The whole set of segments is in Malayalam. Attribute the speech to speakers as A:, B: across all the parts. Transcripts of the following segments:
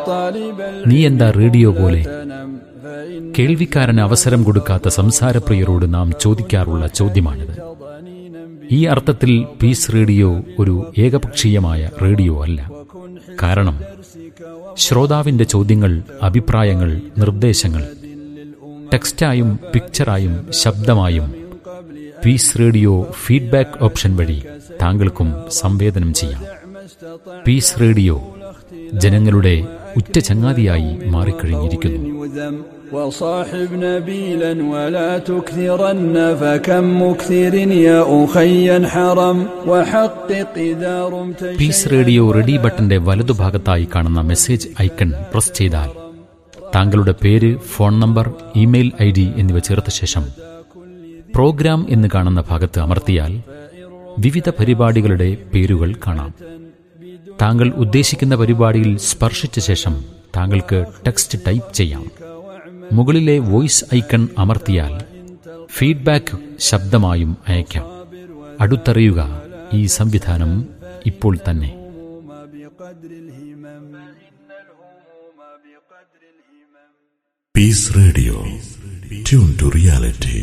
A: طالب
B: നീ എന്താ റേഡിയോ പോലെ
A: التنم فإن
B: കേൾവിക്കാരന് അവസരം കൊടുക്കാത്ത സംസാരപ്രിയരോട് നാം ചോദിക്കാറുള്ള ചോദ്യമാണിത്
A: ضنينا
B: ഈ അർത്ഥത്തിൽ പീസ് റേഡിയോ ഒരു ഏകപക്ഷീയമായ റേഡിയോ അല്ല കാരണം ശ്രോതാവിന്റെ ചോദ്യങ്ങൾ അഭിപ്രായങ്ങൾ നിർദ്ദേശങ്ങൾ ടെക്സ്റ്റായും പിക്ചറായും ശബ്ദമായും പീസ് റേഡിയോ ഫീഡ്ബാക്ക് ഓപ്ഷൻ വഴി താങ്കൾക്കും സംവേദനം ചെയ്യാം പീസ് റേഡിയോ ജനങ്ങളുടെ ഉറ്റ ചങ്ങാതിയായി മാറിക്കഴിഞ്ഞിരിക്കുന്നു
A: يذم وصاحب نبيلا ولا تكثرن فكم مكثر يا أخي حرم وحقق إذا رمت
B: പീസ് റേഡിയോ റെഡി ബട്ടന്റെ വലതുഭാഗത്തായി കാണുന്ന മെസ്സേജ് ഐക്കൺ പ്രസ് ചെയ്താൽ താങ്കളുടെ പേര് phone number email I D എന്നിവ ചേർത്ത ശേഷം പ്രോഗ്രാം എന്ന് കാണുന്ന ഭാഗത്ത് അമർത്തിയാൽ വിവിധ പരിപാടികളുടെ പേരുകൾ കാണാം താങ്കൾ ഉദ്ദേശിക്കുന്ന പരിപാടിയിൽ സ്പർശിച്ച ശേഷം താങ്കൾക്ക് ടെക്സ്റ്റ് ടൈപ്പ് ചെയ്യാം മുകളിലെ വോയിസ് ഐക്കൺ അമർത്തിയാൽ ഫീഡ്ബാക്ക് ശബ്ദമായും അയക്കാം അടുത്തറിയുക ഈ സംവിധാനം ഇപ്പോൾ തന്നെ
A: بقدر الهمم فإن الهموم بقدر الهمم
C: Peace Radio. Tune to reality.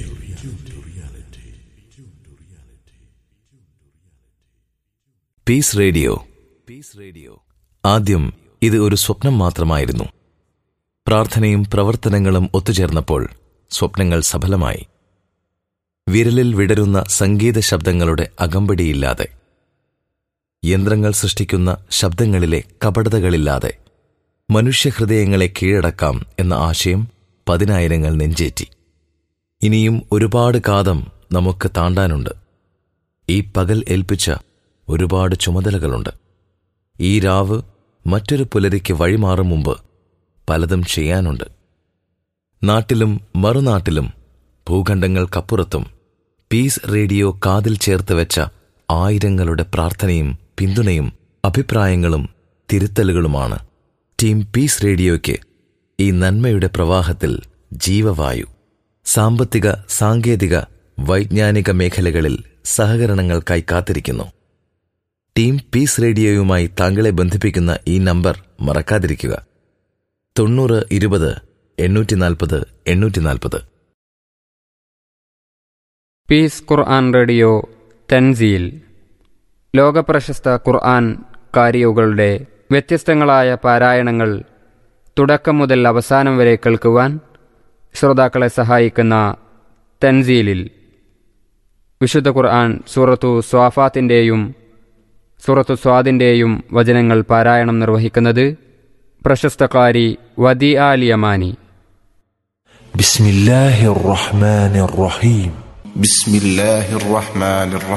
D: Peace radio peace radio ആദ്യം ഇത് ഒരു സ്വപ്നം മാത്രമായിരുന്നു പ്രാർത്ഥനയും പ്രവർത്തനങ്ങളും ഒത്തുചേർന്നപ്പോൾ സ്വപ്നങ്ങൾ സഫലമായി വിരലിൽ വിടരുന്ന സംഗീത ശബ്ദങ്ങളുടെ അകമ്പടിയില്ലാതെ യന്ത്രങ്ങൾ സൃഷ്ടിക്കുന്ന ശബ്ദങ്ങളിലെ കപടതകളില്ലാതെ മനുഷ്യഹൃദയങ്ങളെ കീഴടക്കാം എന്ന ആശയം പതിനായിരങ്ങൾ നെഞ്ചേറ്റി ഇനിയും ഒരുപാട് കാതം നമുക്ക് താണ്ടാനുണ്ട് ഈ പകൽ ഏൽപ്പിച്ച ഒരുപാട് ചുമതലകളുണ്ട് ഈ രാവ് മറ്റൊരു പുലരിക്ക് വഴിമാറും മുമ്പ് പലതും ചെയ്യാനുണ്ട് നാട്ടിലും മറുനാട്ടിലും ഭൂഖണ്ഡങ്ങൾക്കപ്പുറത്തും പീസ് റേഡിയോ കാതിൽ ചേർത്ത് വെച്ച ആയിരങ്ങളുടെ പ്രാർത്ഥനയും പിന്തുണയും അഭിപ്രായങ്ങളും തിരുത്തലുകളുമാണ് ടീം പീസ് റേഡിയോയ്ക്ക് ഈ നന്മയുടെ പ്രവാഹത്തിൽ ജീവവായു സാമ്പത്തിക സാങ്കേതിക വൈജ്ഞാനിക മേഖലകളിൽ സഹകരണങ്ങൾക്കായി കാത്തിരിക്കുന്നു ടീം പീസ് റേഡിയോയുമായി താങ്കളെ ബന്ധിപ്പിക്കുന്ന ഈ നമ്പർ മറക്കാതിരിക്കുക തൊണ്ണൂറ് ഇരുപത് എണ്ണൂറ്റി നാൽപ്പത് എണ്ണൂറ്റി നാൽപ്പത്
E: പീസ് ഖുർആൻ റേഡിയോ തൻസീൽ ലോകപ്രശസ്ത ഖുർആൻ കാരിയുകളുടെ വ്യത്യസ്തങ്ങളായ പാരായണങ്ങൾ തുടക്കം മുതൽ അവസാനം വരെ കേൾക്കുവാൻ ശ്രോതാക്കളെ സഹായിക്കുന്ന തൻസീലിൽ വിശുദ്ധ ഖുർആൻ സൂറത്തു സ്വാഫാത്തിൻ്റെയും സൂറത്തു സ്വാദിൻ്റെയും വചനങ്ങൾ പാരായണം നിർവഹിക്കുന്നത് പ്രശസ്തകാരി വദി ആലിയമാനി
F: بسم الله الرحمن الرحيم
G: بسم الله الرحمن الرحيم